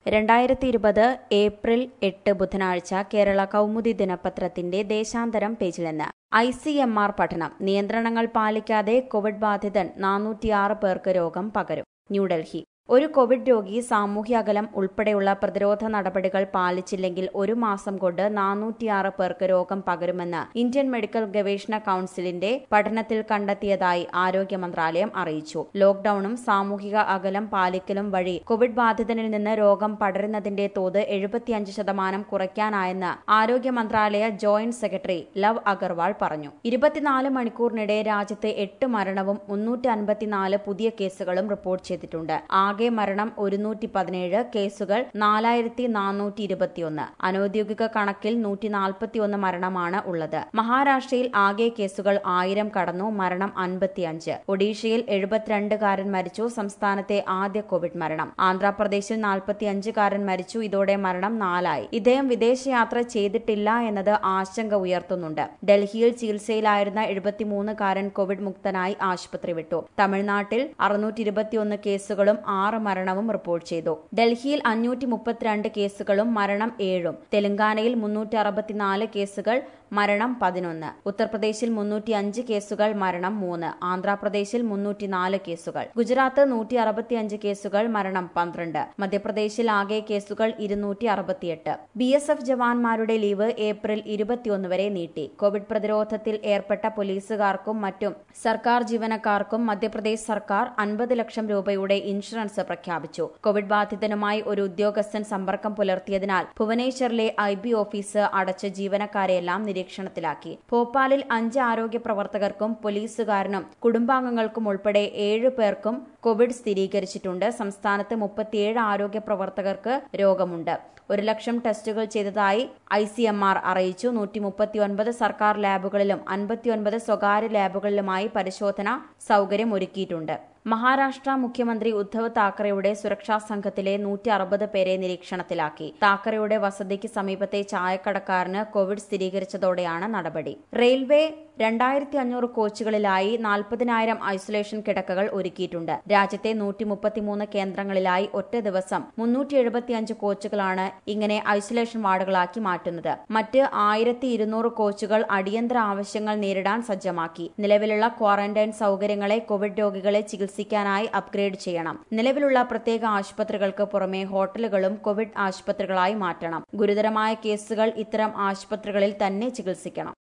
രണ്ടായിരത്തി ഇരുപത് ഏപ്രിൽ എട്ട് ബുധനാഴ്ച കേരള കൗമുദി ദിനപത്രത്തിന്റെ ദേശാന്തരം പേജിൽ നിന്ന് ഐ സി എം ആർ പഠനം നിയന്ത്രണങ്ങൾ പാലിക്കാതെ കോവിഡ് ബാധിതൻ നാനൂറ്റിയാറ് പേർക്ക് രോഗം പകരും ന്യൂഡൽഹി ഒരു കോവിഡ് രോഗി സാമൂഹ്യ അകലം ഉൾപ്പെടെയുള്ള പ്രതിരോധ നടപടികൾ പാലിച്ചില്ലെങ്കിൽ ഒരു മാസം കൊണ്ട് നാനൂറ്റിയാറ് പേർക്ക് രോഗം പകരുമെന്ന് ഇന്ത്യൻ മെഡിക്കൽ ഗവേഷണ കൌൺസിലിന്റെ പഠനത്തിൽ കണ്ടെത്തിയതായി ആരോഗ്യ മന്ത്രാലയം അറിയിച്ചു ലോക്ഡൌണും സാമൂഹിക അകലം പാലിക്കലും വഴി കോവിഡ് ബാധിതനിൽ നിന്ന് രോഗം പടരുന്നതിന്റെ തോത് എഴുപത്തിയഞ്ച് ശതമാനം കുറയ്ക്കാനായെന്ന് ആരോഗ്യ മന്ത്രാലയ ജോയിന്റ് സെക്രട്ടറി ലവ് അഗർവാൾ പറഞ്ഞു ഇരുപത്തിനാല് മണിക്കൂറിനിടെ രാജ്യത്ത് എട്ട് മരണവും മുന്നൂറ്റി അൻപത്തിനാല് പുതിയ കേസുകളും റിപ്പോർട്ട് ചെയ്തിട്ടുണ്ട് ആകെ മരണം ഒരുന്നൂറ്റി പതിനേഴ് കേസുകൾ നാലായിരത്തി നാനൂറ്റി ഇരുപത്തിയൊന്ന് അനൌദ്യോഗിക കണക്കിൽ നൂറ്റി നാൽപ്പത്തിയൊന്ന് മരണമാണ് ഉള്ളത് മഹാരാഷ്ട്രയിൽ ആകെ കേസുകൾ ആയിരം കടന്നു മരണം അൻപത്തിയഞ്ച് ഒഡീഷയിൽ എഴുപത്തിരണ്ടുകാരൻ മരിച്ചു സംസ്ഥാനത്തെ ആദ്യ കോവിഡ് മരണം ആന്ധ്രാപ്രദേശിൽ നാൽപ്പത്തിയഞ്ചുകാരൻ മരിച്ചു ഇതോടെ മരണം നാലായി ഇദ്ദേഹം വിദേശയാത്ര ചെയ്തിട്ടില്ല എന്നത് ആശങ്ക ഉയർത്തുന്നുണ്ട് ഡൽഹിയിൽ ചികിത്സയിലായിരുന്ന എഴുപത്തിമൂന്നുകാരൻ കോവിഡ് മുക്തനായി ആശുപത്രി വിട്ടു തമിഴ്നാട്ടിൽ അറുന്നൂറ്റി ഇരുപത്തിയൊന്ന് കേസുകളും ആറ് മരണവും റിപ്പോർട്ട് ചെയ്തു ഡൽഹിയിൽ അഞ്ഞൂറ്റി മുപ്പത്തിരണ്ട് കേസുകളും മരണം ഏഴും തെലങ്കാനയിൽ മുന്നൂറ്റി അറുപത്തിനാല് കേസുകൾ മരണം പതിനൊന്ന് ഉത്തർപ്രദേശിൽ മുന്നൂറ്റി അഞ്ച് കേസുകൾ മരണം മൂന്ന് ആന്ധ്രാപ്രദേശിൽ മുന്നൂറ്റിനാല് കേസുകൾ ഗുജറാത്ത് നൂറ്റി അറുപത്തിയഞ്ച് കേസുകൾ മരണം പന്ത്രണ്ട് മധ്യപ്രദേശിൽ ആകെ കേസുകൾ ഇരുന്നൂറ്റി അറുപത്തിയെട്ട് ബി എസ് എഫ് ജവാന്മാരുടെ ലീവ് ഏപ്രിൽ ഇരുപത്തിയൊന്ന് വരെ നീട്ടി കോവിഡ് പ്രതിരോധത്തിൽ ഏർപ്പെട്ട പോലീസുകാർക്കും മറ്റും സർക്കാർ ജീവനക്കാർക്കും മധ്യപ്രദേശ് സർക്കാർ അൻപത് ലക്ഷം രൂപയുടെ ഇൻഷുറൻസ് പ്രഖ്യാപിച്ചു കോവിഡ് ബാധിതനുമായി ഒരു ഉദ്യോഗസ്ഥൻ സമ്പർക്കം പുലർത്തിയതിനാൽ ഭുവനേശ്വറിലെ ഐ ബി ഓഫീസ് അടച്ച് ജീവനക്കാരെയെല്ലാം നിരീക്ഷണത്തിലാക്കി ഭോപ്പാലിൽ അഞ്ച് ആരോഗ്യ പ്രവർത്തകർക്കും പോലീസുകാരനും കുടുംബാംഗങ്ങൾക്കും ഉൾപ്പെടെ ഏഴ് പേർക്കും കോവിഡ് സ്ഥിരീകരിച്ചിട്ടുണ്ട് സംസ്ഥാനത്ത് മുപ്പത്തിയേഴ് ആരോഗ്യ പ്രവർത്തകർക്ക് രോഗമുണ്ട് ഒരു ലക്ഷം ടെസ്റ്റുകൾ ചെയ്തതായി ഐ സി എം ആർ അറിയിച്ചു നൂറ്റി മുപ്പത്തിയൊൻപത് സർക്കാർ ലാബുകളിലും അൻപത്തിയൊൻപത് സ്വകാര്യ ലാബുകളിലുമായി പരിശോധന സൗകര്യം ഒരുക്കിയിട്ടുണ്ട് മഹാരാഷ്ട്ര മുഖ്യമന്ത്രി ഉദ്ധവ് താക്കറെയുടെ സുരക്ഷാ സംഘത്തിലെ നൂറ്റി അറുപത് പേരെ നിരീക്ഷണത്തിലാക്കി താക്കറെയുടെ വസതിക്ക് സമീപത്തെ ചായക്കടക്കാരന് കോവിഡ് സ്ഥിരീകരിച്ചതോടെയാണ് നടപടി റെയിൽവേ രണ്ടായിരത്തി അഞ്ഞൂറ് കോച്ചുകളിലായി നാൽപ്പതിനായിരം ഐസൊലേഷൻ കിടക്കകൾ ഒരുക്കിയിട്ടുണ്ട് രാജ്യത്തെ നൂറ്റി മുപ്പത്തിമൂന്ന് കേന്ദ്രങ്ങളിലായി ഒറ്റ ദിവസം മുന്നൂറ്റി എഴുപത്തിയഞ്ച് കോച്ചുകളാണ് ഇങ്ങനെ ഐസൊലേഷൻ വാർഡുകളാക്കി മാറ്റുന്നത് മറ്റ് ആയിരത്തി ഇരുന്നൂറ് കോച്ചുകൾ അടിയന്തര ആവശ്യങ്ങൾ നേരിടാൻ സജ്ജമാക്കി നിലവിലുള്ള ക്വാറന്റൈൻ സൗകര്യങ്ങളെ കോവിഡ് രോഗികളെ ചികിത്സിക്കാനായി അപ്ഗ്രേഡ് ചെയ്യണം നിലവിലുള്ള പ്രത്യേക ആശുപത്രികൾക്ക് പുറമെ ഹോട്ടലുകളും കോവിഡ് ആശുപത്രികളായി മാറ്റണം ഗുരുതരമായ കേസുകൾ ഇത്തരം ആശുപത്രികളിൽ തന്നെ ചികിത്സിക്കണം